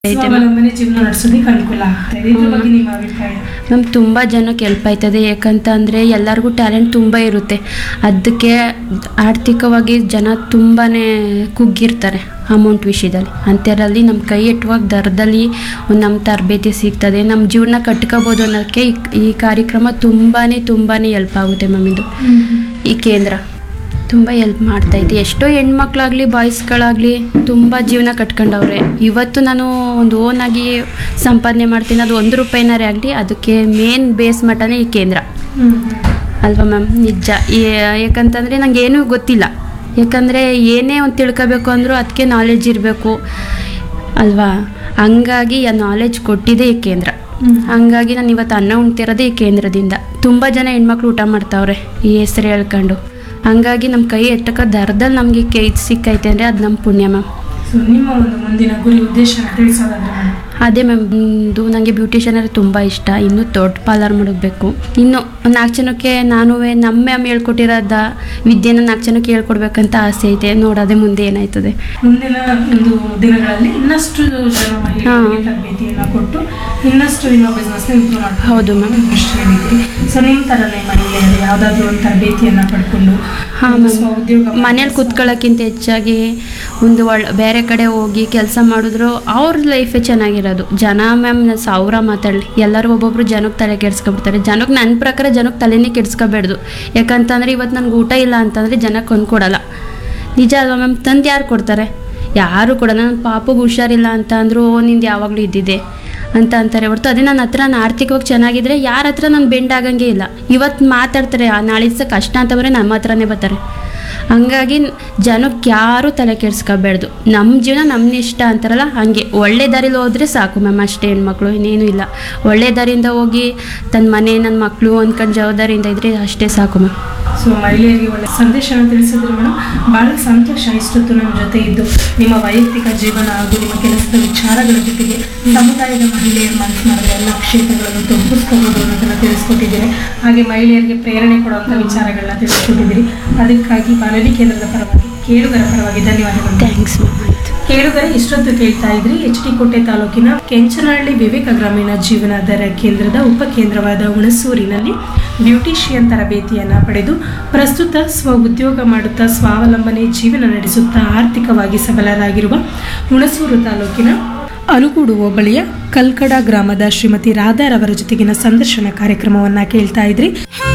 ಐತೆ ಸ್ವಾವಲಂಬನೆ ಜೀವನ ನಡೆಸೋದಕ್ಕೆ ಅನುಕೂಲ ಆಗ್ತಾ ಇದೆ ಇದ್ರ ಬಗ್ಗೆ ನಿಮ್ಮ ಅಭಿಪ್ರಾಯ ಮ್ಯಾಮ್ ತುಂಬ ಜನಕ್ಕೆ ಹೆಲ್ಪ್ ಆಯ್ತದೆ ಯಾಕಂತಂದರೆ ಎಲ್ಲರಿಗೂ ಟ್ಯಾಲೆಂಟ್ ತುಂಬ ಇರುತ್ತೆ ಅದಕ್ಕೆ ಆರ್ಥಿಕವಾಗಿ ಜನ ತುಂಬಾ ಕುಗ್ಗಿರ್ತಾರೆ ಅಮೌಂಟ್ ವಿಷಯದಲ್ಲಿ ಅಂಥದ್ರಲ್ಲಿ ನಮ್ಮ ಕೈ ಎಟ್ಟುವಾಗ ದರದಲ್ಲಿ ಒಂದು ನಮ್ಮ ತರಬೇತಿ ಸಿಗ್ತದೆ ನಮ್ಮ ಜೀವನ ಕಟ್ಕೋಬೋದು ಅನ್ನೋಕ್ಕೆ ಈ- ಈ ಕಾರ್ಯಕ್ರಮ ತುಂಬಾ ತುಂಬಾ ಹೆಲ್ಪ್ ಆಗುತ್ತೆ ಮ್ಯಾಮ್ ಇದು ಈ ಕೇಂದ್ರ ತುಂಬ ಹೆಲ್ಪ್ ಮಾಡ್ತೈತೆ ಎಷ್ಟೋ ಹೆಣ್ಮಕ್ಳಾಗಲಿ ಬಾಯ್ಸ್ಗಳಾಗಲಿ ತುಂಬ ಜೀವನ ಕಟ್ಕೊಂಡವ್ರೆ ಇವತ್ತು ನಾನು ಒಂದು ಓನಾಗಿ ಸಂಪಾದನೆ ಮಾಡ್ತೀನಿ ಅದು ಒಂದು ರೂಪಾಯಿನಾರೇ ಆಗಲಿ ಅದಕ್ಕೆ ಮೇನ್ ಬೇಸ್ ಮಟ್ಟನೇ ಈ ಕೇಂದ್ರ ಹ್ಮ್ ಅಲ್ವಾ ಮ್ಯಾಮ್ ನಿಜ ಈ- ಯಾಕಂತಂದರೆ ನಂಗೆ ಏನೂ ಗೊತ್ತಿಲ್ಲ ಯಾಕಂದರೆ ಏನೇ ಒಂದು ತಿಳ್ಕೊಬೇಕು ಅಂದರೂ ಅದಕ್ಕೆ ನಾಲೆಜ್ ಇರಬೇಕು ಅಲ್ವಾ ಹಂಗಾಗಿ ಆ ನಾಲೆಜ್ ಕೊಟ್ಟಿದೆ ಈ ಕೇಂದ್ರ ಹ್ಮ್. ಹಂಗಾಗಿ ನಾನು ಇವತ್ತು ಅನ್ನ ಉಣ್ತಿರೋದೇ ಈ ಕೇಂದ್ರದಿಂದ ತುಂಬ ಜನ ಹೆಣ್ಮಕ್ಳು ಊಟ ಮಾಡ್ತಾವ್ರೆ ಈ ಹೆಸರು ಹೇಳ್ಕೊಂಡು ಹಂಗಾಗಿ ನಮ್ಮ ಕೈ ಎಟ್ಟಕ ದರದಲ್ಲಿ ನಮಗೆ ಕೈ ಸಿಕ್ಕೈತೆ ಅಂದರೆ ಅದು ನಮ್ಮ ಪುಣ್ಯ ಮ್ಯಾಮ್ ಸೊ ನಿಮ್ಮ ಒಂದು ಮುಂದಿನ ಗುರಿ ಉದ್ದೇಶನ ತಿಳಿಸೋದಾದ್ರೆ ಮೇಡಮ್ ಅದೇ ಮ್ಯಾಮ್ ಇದು ನನಗೆ ಬ್ಯೂಟಿಷಿಯನ್ ಅಂದರೆ ತುಂಬ ಇಷ್ಟ ಇನ್ನೂ ದೊಡ್ಡ ಪಾರ್ಲರ್ ಮಾಡಬೇಕು ಇನ್ನು ಒಂದು ನಾಲ್ಕು ಜನಕ್ಕೆ ನಾನು ನಮ್ಮ ಮ್ಯಾಮ್ ಹೇಳ್ಕೊಟ್ಟಿರೋದ ವಿದ್ಯೆನ ನಾಲ್ಕು ಜನಕ್ಕೆ ಹೇಳ್ಕೊಡ್ಬೇಕಂತ ಆಸೆ ಐತೆ ನೋಡೋದೇ ಮುಂದೆ ಏನಾಯ್ತದೆ ಮುಂದಿನ ಒಂದು ದಿನಗಳಲ್ಲಿ ಇನ್ನಷ್ಟು ಜನ ಮಹಿಳೆಯರಿಗೆ ಹಾ. ತರಬೇತಿಯನ್ನ ಕೊಟ್ಟು ಇನ್ನಷ್ಟು ನಿಮ್ಮ ಬಿಸ್ನೆಸ್ ಇಂಪ್ರೂವ್ ಮಾಡ್ಕೊಂಡು ಹೌದು ಮ್ಯಾಮ್. ದೃಷ್ಟಿಯಲ್ಲಿದ್ದೀರಿ ಸೊ ನಿಮ್ಮ ಥರನೇ ಮಹಿಳೆಯರು ಯಾವುದಾದ್ರೂ ಒಂದು ತರಬೇತಿಯನ್ನ ಪಡ್ಕೊಂಡು ಹಾಂ ಒಂದು ಮ್ಯಾಮ್ ಸ್ವಉದ್ಯೋಗ ಮನೇಲಿ ಕೂತ್ಕೊಳ್ಳೋಕ್ಕಿಂತ ಹೆಚ್ಚಾಗಿ ಒಂದು ಒಳ್ಳೆ ಬೇರೆ ಕಡೆ ಹೋಗಿ ಕೆಲಸ ಮಾಡಿದ್ರು ಅವ್ರ ಲೈಫೇ ಚೆನ್ನಾಗಿರೋದು ಜನ ಮ್ಯಾಮ್ ಸಾವಿರ ಮಾತಾಡಲಿ ಎಲ್ಲರೂ ಒಬ್ಬೊಬ್ರು ಜನಕ್ಕೆ ತಲೆ ಕೆಡ್ಸ್ಕೊಬಿಡ್ತಾರೆ ಜನಕ್ಕೆ ನನ್ನ ಪ್ರಕಾರ ಜನಕ್ಕೆ ತಲೆನೇ ಕೆಡ್ಸ್ಕೊಬೇಡ್ದು ಯಾಕಂತಂದರೆ ಇವತ್ತು ನನಗೆ ಊಟ ಇಲ್ಲ ಅಂತಂದರೆ ಜನಕ್ಕೆ ಒಂದು ಕೊಡಲ್ಲ ನಿಜ ಅಲ್ವಾ ಮ್ಯಾಮ್ ತಂದು ಯಾರು ಕೊಡ್ತಾರೆ ಯಾರು ಕೊಡಲ್ಲ ನನ್ನ ಪಾಪಗೆ ಹುಷಾರಿಲ್ಲ ಅಂತ ಅಂದರು ಓ ನಿಂದು ಯಾವಾಗಲೂ ಇದ್ದಿದೆ ಅಂತ ಅಂತಾರೆ ಹೊರತು ಅದೇ ನನ್ನ ಹತ್ರ ನಾನು ಆರ್ಥಿಕವಾಗಿ ಚೆನ್ನಾಗಿದ್ರೆ ಯಾರ ಹತ್ರ ನಾನು ಬೆಂಡ್ ಆಗಂಗೆ ಇಲ್ಲ ಇವತ್ತು ಮಾತಾಡ್ತಾರೆ ಆ ನಾಳೆ ದಿವಸ ಕಷ್ಟ ಅಂತ ಬರೋ ನಮ್ಮ ಹತ್ರನೇ ಬರ್ತಾರೆ ಹಂಗಾಗಿ ಜನಕ್ಕೆ ಯಾರೂ ತಲೆ ಕೆಡ್ಸ್ಕೊಬೇಡ್ದು ನಮ್ಮ ಜೀವನ ನಮ್ಮ ಇಷ್ಟ ಅಂತಾರಲ್ಲ ಹಾಗೆ ಒಳ್ಳೆ ದಾರಿಲಿ ಹೋದರೆ ಸಾಕು ಮ್ಯಾಮ್ ಅಷ್ಟೇ ಹೆಣ್ಮಕ್ಳು ಇನ್ನೇನು ಇಲ್ಲ ಒಳ್ಳೆ ದಾರಿಯಿಂದ ಹೋಗಿ ತನ್ನ ಮನೆ ನನ್ನ ಮಕ್ಕಳು ಅಂದ್ಕೊಂಡು ಜವಾಬ್ದಾರಿಯಿಂದ ಇದ್ದರೆ ಅಷ್ಟೇ ಸಾಕು ಮ್ಯಾಮ್ ಸೊ ಮಹಿಳೆಯರಿಗೆ ಒಳ್ಳೆ ಸಂದೇಶನ ತಿಳಿಸಿದ್ರು ಮೇಡಮ್ ಬಹಳ ಸಂತೋಷ ಇಷ್ಟೊತ್ತು ನಮ್ಮ ಜೊತೆ ಇದ್ದು ನಿಮ್ಮ ವೈಯಕ್ತಿಕ ಜೀವನ ಹಾಗೂ ನಿಮ್ಮ ಕೆಲಸದ ವಿಚಾರಗಳ ಜೊತೆಗೆ ಸಮುದಾಯದ ಮಹಿಳೆಯರು ಮಾತನಾಡಿದ ಎಲ್ಲ ಕ್ಷೇತ್ರಗಳನ್ನು ತೊಡಗಿಸ್ಕೋಬಹುದು ಅನ್ನೋದನ್ನ ತಿಳಿಸ್ಕೊಟ್ಟಿದ್ದೀರಿ ಹಾಗೆ ಮಹಿಳೆಯರಿಗೆ ಪ್ರೇರಣೆ ಕೊಡುವಂಥ ವಿಚಾರಗಳನ್ನ ತಿಳಿಸ್ಕೊಟ್ಟಿದ್ದೀರಿ ಅದಕ್ಕಾಗಿ ಬಾನುಲಿ ಕೇಂದ್ರದ ಪರವಾಗಿ ಕೇಳುಗರ ಪರವಾಗಿ ಧನ್ಯವಾದಗಳು ಥ್ಯಾಂಕ್ಸ್ ಮ್ಯಾಮ್ ಆಯಿತು ಕೇಳುಗರೆ ಇಷ್ಟೊತ್ತು ಕೇಳ್ತಾ ಇದ್ರಿ ಎಚ್ ಡಿ ಕೋಟೆ ತಾಲೂಕಿನ ಕೆಂಚನಹಳ್ಳಿ ವಿವೇಕ ಗ್ರಾಮೀಣ ಜೀವನಾಧಾರ ಕೇಂದ್ರದ ಉಪಕೇಂದ್ರವಾದ ಹುಣಸೂರಿನಲ್ಲಿ ಬ್ಯೂಟಿಷಿಯನ್ ತರಬೇತಿಯನ್ನ ಪಡೆದು ಪ್ರಸ್ತುತ ಸ್ವ ಉದ್ಯೋಗ ಮಾಡುತ್ತಾ ಸ್ವಾವಲಂಬನೆ ಜೀವನ ನಡೆಸುತ್ತಾ ಆರ್ಥಿಕವಾಗಿ ಸಬಲರಾಗಿರುವ ಹುಣಸೂರು ತಾಲೂಕಿನ ಅನುಗೂಡು ಹೋಬಳಿಯ ಕಲ್ಕಡ ಗ್ರಾಮದ ಶ್ರೀಮತಿ ರಾಧಾರವರ ಜೊತೆಗಿನ ಸಂದರ್ಶನ ಕಾರ್ಯಕ್ರಮವನ್ನ ಕೇಳ್ತಾ ಇದ್ರಿ